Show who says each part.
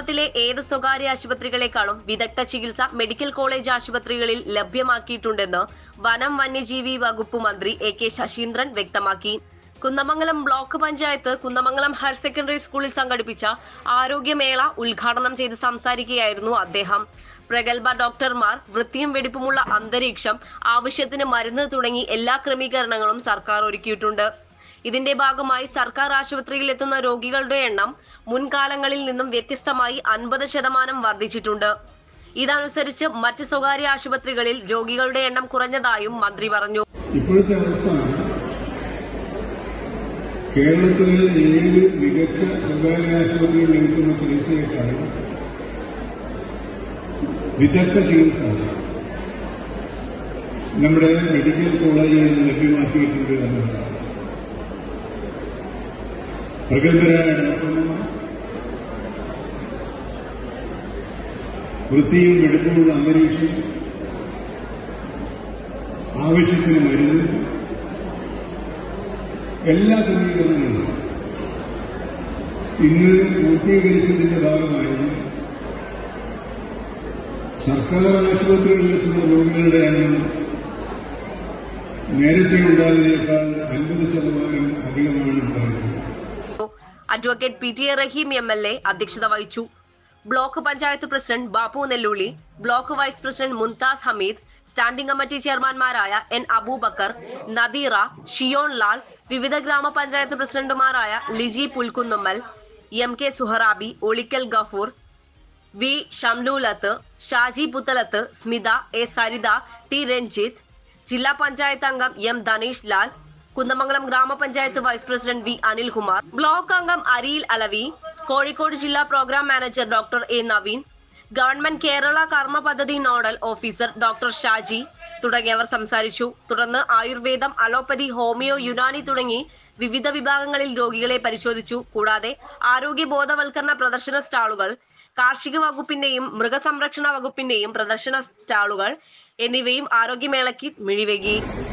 Speaker 1: കേരളത്തിലെ ഏത് സ്വകാര്യ ആശുപത്രികളെക്കാളും വിദഗ്ധ ചികിത്സ മെഡിക്കൽ കോളേജ് ആശുപത്രികളിൽ ലഭ്യമാക്കിയിട്ടുണ്ടെന്ന് വനം വന്യജീവി വകുപ്പ് മന്ത്രി എ കെ ശശീന്ദ്രൻ വ്യക്തമാക്കി Kunnamangalam block panchayat Kunnamangalam higher secondary സ്കൂളിൽ സംഘടിപ്പിച്ച ആരോഗ്യമേള ഉദ്ഘാടനം ചെയ്ത് സംസാരിക്കുകയായിരുന്നു അദ്ദേഹം പ്രഗത്ഭ ഡോക്ടർമാർ വൃത്തിയും വെടിപ്പുമുള്ള അന്തരീക്ഷം ആവശ്യത്തിന് മരുന്ന് തുടങ്ങി എല്ലാ ക്രമീകരണങ്ങളും സർക്കാർ ഒരുക്കിയിട്ടുണ്ട് ഇതിന്റെ ഭാഗമായി സർക്കാർ ആശുപത്രിയിൽ എത്തുന്ന രോഗികളുടെ എണ്ണം മുൻകാലങ്ങളിൽ നിന്നും വ്യത്യസ്തമായി അൻപത് ശതമാനം വർദ്ധിച്ചിട്ടുണ്ട് ഇതനുസരിച്ച് മറ്റ് സ്വകാര്യ ആശുപത്രികളിൽ രോഗികളുടെ എണ്ണം കുറഞ്ഞതായും മന്ത്രി പറഞ്ഞു
Speaker 2: ഇപ്പോഴത്തെ അവസ്ഥ കേരളത്തിലെ ഏത് മികച്ച സ്വകാര്യ ആശുപത്രിയിൽ ലഭിക്കുന്ന ചികിത്സയേക്കാൾ വിദഗ്ധ ചികിത്സ നമ്മുടെ മെഡിക്കൽ കോളേജുകളിൽ ലഭ്യമാക്കിയിട്ടുണ്ട് എന്നതാണ് പ്രഗത്ഭരായ ഡോക്ടർമാർ വൃത്തിയും വെടുപ്പുമുള്ള അന്തരീക്ഷം ആവശ്യത്തിന് മരുന്ന് എല്ലാ ക്രമീകരണങ്ങളും ഇന്ന് പൂർത്തീകരിച്ചതിന്റെ ഭാഗമായി സർക്കാർ ആശുപത്രികളിലെത്തുന്ന രോഗികളുടെ എണ്ണം നേരത്തെ ഉണ്ടായതിനേക്കാൾ അൻപത് ശതമാനം അധികമാണ് ഉണ്ടായിരുന്നത്
Speaker 1: advocate P T A Rahim M L A അധ്യക്ഷത വഹിച്ചു block panchayat president Bappu Nellulli block vice president Mumtaz Hameed standing committee ചെയർമാൻമാരായ എൻ അബൂബക്കർ നദീറ ഷിയോൺ ലാൽ വിവിധ ഗ്രാമപഞ്ചായത്ത് പ്രസിഡന്റുമാരായ Liji Pulkunnummal M K Suharabi Olikkal Gafoor V Shamlulath Shaji Puthalath Smitha A Saritha T Ranjith ജില്ലാ പഞ്ചായത്ത് അംഗം എം ധനീഷ് ലാൽ കുന്നമംഗലം ഗ്രാമപഞ്ചായത്ത് vice president V Anilkumar block അംഗം അരിയിൽ അലവി കോഴിക്കോട് ജില്ലാ programme manager doctor A Naveen government Kerala കർമ്മ പദ്ധതി നോഡൽ ഓഫീസർ ഡോക്ടർ ഷാജി തുടങ്ങിയവർ സംസാരിച്ചു തുടർന്ന് ആയുർവേദം അലോപ്പതി ഹോമിയോ യുനാനി തുടങ്ങി വിവിധ വിഭാഗങ്ങളിൽ രോഗികളെ പരിശോധിച്ചു കൂടാതെ ആരോഗ്യ ബോധവൽക്കരണ പ്രദർശന സ്റ്റാളുകൾ കാർഷിക വകുപ്പിന്റെയും മൃഗസംരക്ഷണ വകുപ്പിന്റെയും പ്രദർശന സ്റ്റാളുകൾ എന്നിവയും ആരോഗ്യമേളയ്ക്ക് മിഴിവേകി